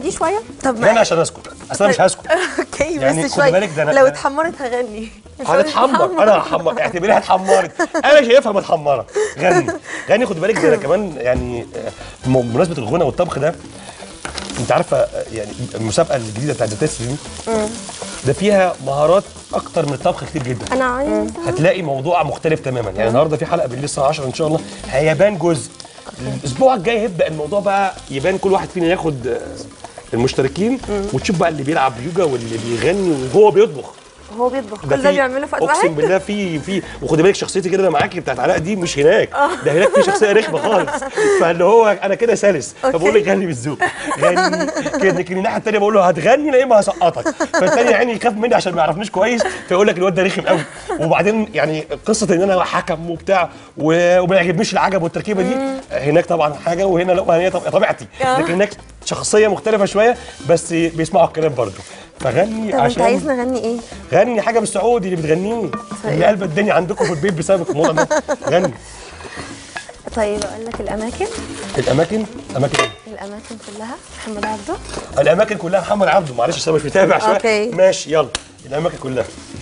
تقعدي شويه طب غني عشان اسكت اصل انا مش هسكت اوكي يعني بس خدي شويه بالك ده أنا- لو ده- اتحمرت هغني هتتحمر انا هحمر اعتبريها اتحمرت انا شايفها متحمره غني غني خد بالك ده انا كمان يعني آه، بمناسبه الغنى والطبخ ده انت عارفه آه، يعني المسابقه الجديده بتاعت التست دي ده فيها مهارات اكتر من الطبخ كتير جدا انا عايزه هتلاقي موضوع مختلف تماما يعني النهارده في حلقه بالليل الساعه 10 ان شاء الله هيبان جزء الاسبوع الجاي هيبدا الموضوع بقى يبان كل واحد فينا ياخد آه، المشتركين وتشوف بقى اللي بيلعب يوجا واللي بيغني وهو بيطبخ هو بيطبخ ده كل ده في- بيعمله في وقت اقسم واحد بالله في في وخدي بالك شخصيتي كده انا معاكي بتاعت علاء دي مش هناك ده هناك في شخصيه رخمه خالص فاللي هو انا كده سلس فبقول لك غني بالذوق غني كده لكن الناحيه الثانيه بقول له هتغني لا اما هسقطك فالثاني يعني يخاف مني عشان ما يعرفنيش كويس فيقول لك الواد ده رخم قوي وبعدين يعني قصه ان انا حكم وبتاع و- وما يعجبنيش العجب والتركيبه دي هناك طبعا حاجه وهنا لا هي طب- طبيعتي لكن هناك شخصيه مختلفه شويه بس بيسمعوا الكلام برضه فغني طب انت عشان عايزنا نغني ايه؟ غني حاجه بالسعودي اللي بتغنيه اللي قلب الدنيا عندكم في البيت بسبب الموضوع ده غني طيب اقول لك الاماكن الاماكن اماكن ايه؟ الاماكن كلها محمد عبده الاماكن كلها محمد عبده معلش عشان مش متابع شويه أوكي. ماشي يلا الاماكن كلها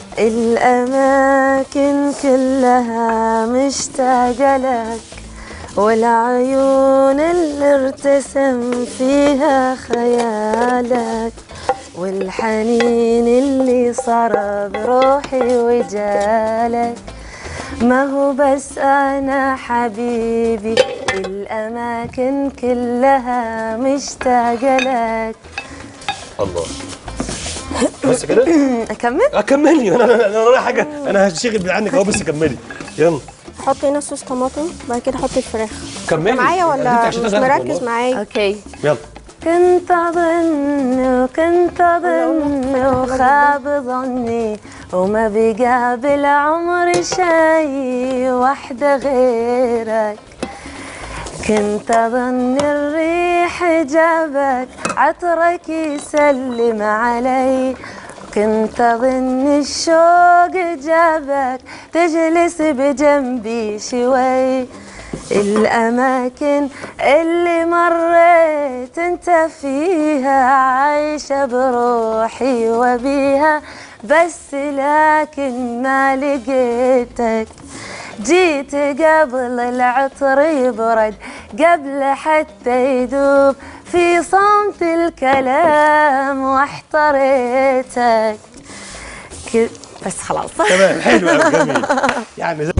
الأماكن كلها مشتاقة لك والعيون اللي ارتسم فيها خيالك والحنين اللي صار بروحي وجالك ما هو بس أنا حبيبي الأماكن كلها مشتاقة لك الله بس كده أكمل؟ اكملي انا انا انا ورايا حاجه انا هشتغل من عنك اهو بس كملي يلا حطي هنا صوص طماطم بعد كده حطي الفراخ كملي معايا أنت ولا عشان مش تغني مركز والله. معايا أوكي يلا كنت أظن وكنت أظن وخاب ظني وما بقى بالعمر شي وحدة غيرك كنت أظن الريح جابك عطرك يسلم علي كنت أظن الشوق جابك تجلس بجنبي شوي الأماكن اللي مريت انت فيها عايشة بروحي وبيها بس لكن ما لقيتك جيت قبل العطر يبرد قبل حتى يذوب في صمت الكلام واحتريتك ك- بس خلاص تمام حلو قوي جميل يعني